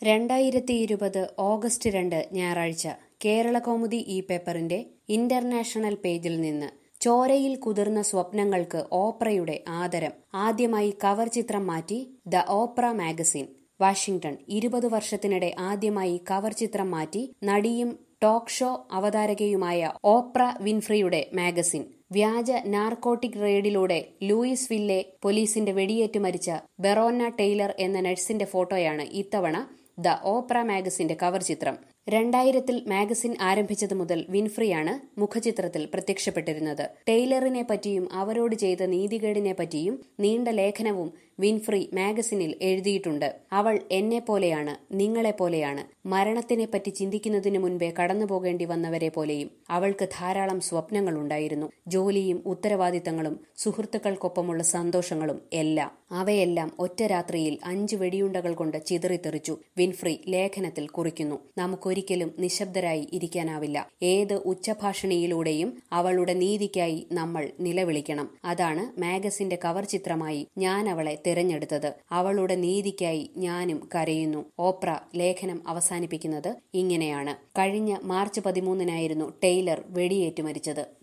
രണ്ടായിരത്തി ഇരുപത് ഓഗസ്റ്റ് രണ്ട് ഞായറാഴ്ച കേരള കൗമുദി ഈ പേപ്പറിന്റെ ഇന്റർനാഷണൽ പേജിൽ നിന്ന് ചോരയിൽ കുതിർന്ന സ്വപ്നങ്ങൾക്ക് ഓപ്രയുടെ ആദരം ആദ്യമായി കവർ ചിത്രം മാറ്റി ദ ഓപ്ര മാഗസിൻ വാഷിംഗ്ടൺ ഇരുപത് വർഷത്തിനിടെ ആദ്യമായി കവർ ചിത്രം മാറ്റി നടിയും ടോക്ക് ഷോ അവതാരകയുമായ ഓപ്ര വിൻഫ്രിയുടെ മാഗസിൻ വ്യാജ നാർക്കോട്ടിക് റെയ്ഡിലൂടെ ലൂയിസ് വില്ലെ പോലീസിന്റെ വെടിയേറ്റ് മരിച്ച ബെറോന്ന ടെയ്ലർ എന്ന നഴ്സിന്റെ ഫോട്ടോയാണ് ഇത്തവണ ദ ഓപ്ര മാഗസിന്റെ കവർ ചിത്രം രണ്ടായിരത്തിൽ മാഗസിൻ ആരംഭിച്ചത് മുതൽ വിൻഫ്രിയാണ് മുഖചിത്രത്തിൽ പ്രത്യക്ഷപ്പെട്ടിരുന്നത് ടെയ്ലറിനെ പറ്റിയും അവരോട് ചെയ്ത നീതികേടിനെ പറ്റിയും നീണ്ട ലേഖനവും വിൻഫ്രി മാഗസിനിൽ എഴുതിയിട്ടുണ്ട് അവൾ എന്നെ പോലെയാണ് നിങ്ങളെ പോലെയാണ് മരണത്തിനെപ്പറ്റി ചിന്തിക്കുന്നതിന് മുൻപേ കടന്നുപോകേണ്ടി വന്നവരെ പോലെയും അവൾക്ക് ധാരാളം സ്വപ്നങ്ങളുണ്ടായിരുന്നു ജോലിയും ഉത്തരവാദിത്തങ്ങളും സുഹൃത്തുക്കൾക്കൊപ്പമുള്ള സന്തോഷങ്ങളും എല്ലാം അവയെല്ലാം ഒറ്റ രാത്രിയിൽ അഞ്ച് വെടിയുണ്ടകൾ കൊണ്ട് ചിതറിത്തെറിച്ചു വിൻഫ്രി ലേഖനത്തിൽ കുറിക്കുന്നു നമുക്കൊരിക്കലും നിശബ്ദരായി ഇരിക്കാനാവില്ല ഏത് ഉച്ചഭാഷിണിയിലൂടെയും അവളുടെ നീതിക്കായി നമ്മൾ നിലവിളിക്കണം അതാണ് മാഗസിന്റെ കവർ ചിത്രമായി ഞാൻ അവളെ തിരഞ്ഞെടുത്തത് അവളുടെ നീതിക്കായി ഞാനും കരയുന്നു ഓപ്ര ലേഖനം അവസാനിപ്പിക്കുന്നത് ഇങ്ങനെയാണ് കഴിഞ്ഞ മാർച്ച് പതിമൂന്നിനായിരുന്നു ടെയ്ലർ വെടിയേറ്റ് മരിച്ചത്